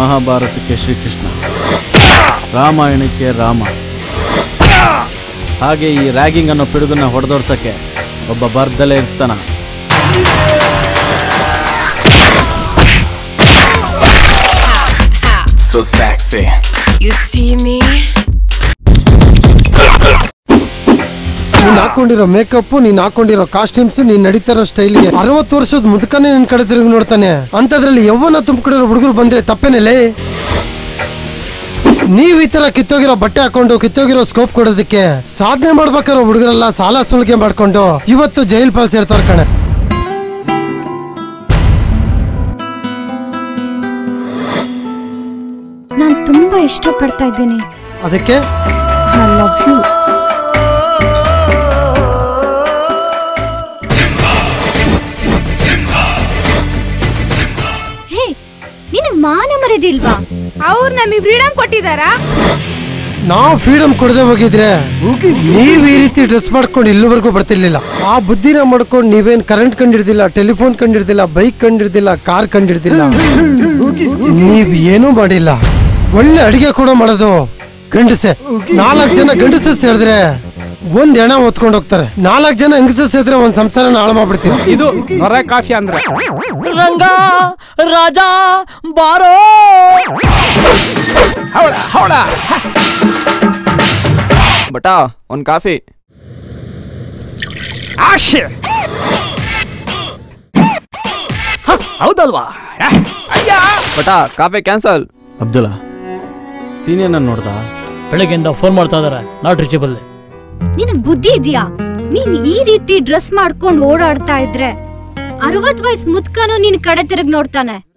ಮಹಾಭಾರತಕ್ಕೆ ಶ್ರೀಕೃಷ್ಣ ರಾಮಾಯಣಕ್ಕೆ ರಾಮ ಹಾಗೆ ಈ ರ್ಯಾಗಿಂಗ್ ಅನ್ನೋ ಪಿಡುಗನ್ನ ಹೊಡೆದೋಡ್ಸಕ್ಕೆ ಒಬ್ಬ ಬರ್ದಲೇ ಇರ್ತಾನ So sexy. You see me? ನೀನ್ ಹಾಕೊಂಡಿರೋ ಮೇಕಪ್ ನೀನ್ ಹಾಕೊಂಡಿರೋ ಕಾಸ್ಟ್ಯೂಮ್ಸ್ ನೀನ್ ನಡೀತಿರೋ ಸ್ಟೈಲ್ಗೆ ಅರವತ್ತು ವರ್ಷದ ಮುದುಕನೇ ನಿನ್ ಕಡೆ ತಿರುಗಿ ನೋಡ್ತಾನೆ ಅಂತದ್ರಲ್ಲಿ ಯವ್ವನ ತುಂಬಿಕೊಂಡಿರೋ ಹುಡುಗರು ಬಂದ್ರೆ ತಪ್ಪೇನೆಲೆ ನೀವ್ ಈ ತರ ಕಿತ್ತೋಗಿರೋ ಬಟ್ಟೆ ಹಾಕೊಂಡು ಕಿತ್ತೋಗಿರೋ ಸ್ಕೋಪ್ ಕೊಡೋದಕ್ಕೆ ಸಾಧನೆ ಮಾಡ್ಬೇಕಾರೋ ಹುಡುಗರೆಲ್ಲ ಸಾಲ ಸುಲಿಗೆ ಮಾಡ್ಕೊಂಡು ಇವತ್ತು ಜೈಲ್ ಪಾಲ್ ಸೇರ್ತಾರ ಕಣೆ ನಾನು ತುಂಬಾ ಇಷ್ಟಪಡ್ತಾ ಇದ್ದೀನಿ ಅದಕ್ಕೆ ಐ ಲವ್ ಯು ಹೇ ನಿನಗೆ ಮಾನ ಮರೆದಿಲ್ವಾ ಅವ್ರು ನಮಗೆ ಫ್ರೀಡಮ್ ಕೊಟ್ಟಿದಾರಾ ನಾವ್ ಫ್ರೀಡಮ್ ಕೊಡದೆ ಹೋಗಿದ್ರೆ ನೀವ್ ಈ ರೀತಿ ಡ್ರೆಸ್ ಮಾಡ್ಕೊಂಡು ಇಲ್ಲಿವರೆಗೂ ಬರ್ತಿರ್ಲಿಲ್ಲ ಆ ಬುದ್ಧಿನ ಮಾಡ್ಕೊಂಡು ನೀವೇನ್ ಕರೆಂಟ್ ಕಂಡಿಡ್ದಿಲ್ಲ ಟೆಲಿಫೋನ್ ಕಂಡಿಡ್ದಿಲ್ಲ ಬೈಕ್ ಕಂಡಿಡ್ದಿಲ್ಲ ಕಾರ್ ಕಂಡಿಡ್ದಿಲ್ಲ ನೀವ್ ಏನೂ ಮಾಡಿಲ್ಲ ಒಳ್ಳೆ ಅಡಿಗೆ ಕೂಡ ಮಾಡೋದು ಗಂಡಸೆ ನಾಲ್ಕು ಜನ ಗಂಡಸರು ಸೇರಿದ್ರೆ ಒಂದ್ ಹೆಣ ಹೊತ್ಕೊಂಡು ಹೋಗ್ತಾರೆ ನಾಲ್ಕು ಜನ ಹೆಂಗಸರು ಸೇರಿದ್ರೆ ಒಂದ್ ಸಂಸಾರನ ಹಾಳು ಮಾಡ್ಬಿಡ್ತೀವಿ ಇದು ನೊರೆ ಕಾಫಿ ಅಂದ್ರೆ ರಂಗ ರಾಜ ಬಾರೋ ಹೌಳ ಹೌಳ ಬಟಾ ಒಂದ್ ಕಾಫಿ ಆಶೆ ಹ, ಹೌದಲ್ವಾ ಹ, ಅಯ್ಯ ಬಟಾ ಕಾಫಿ ಕ್ಯಾನ್ಸಲ್ ಅಬ್ದುಲ್ಲಾ ಸೀನಿಯರ್ನ ನೋಡ್ದ ಬೆಳಗ್ಗೆಯಿಂದ ಫೋನ್ ಮಾಡ್ತಾ ಇದಾರೆ ನಾಟ್ ರೀಚಬಲ್ ನಿನಗ್ ಬುದ್ಧಿ ಇದೆಯಾ ನೀನ್ ಈ ರೀತಿ ಡ್ರೆಸ್ ಮಾಡ್ಕೊಂಡು ಓಡಾಡ್ತಾ ಇದ್ರೆ ಅರವತ್ ವಯಸ್ ಮುದ್ಕನು ನಿನ್ ಕಡೆ ತಿರುಗ್ ನೋಡ್ತಾನೆ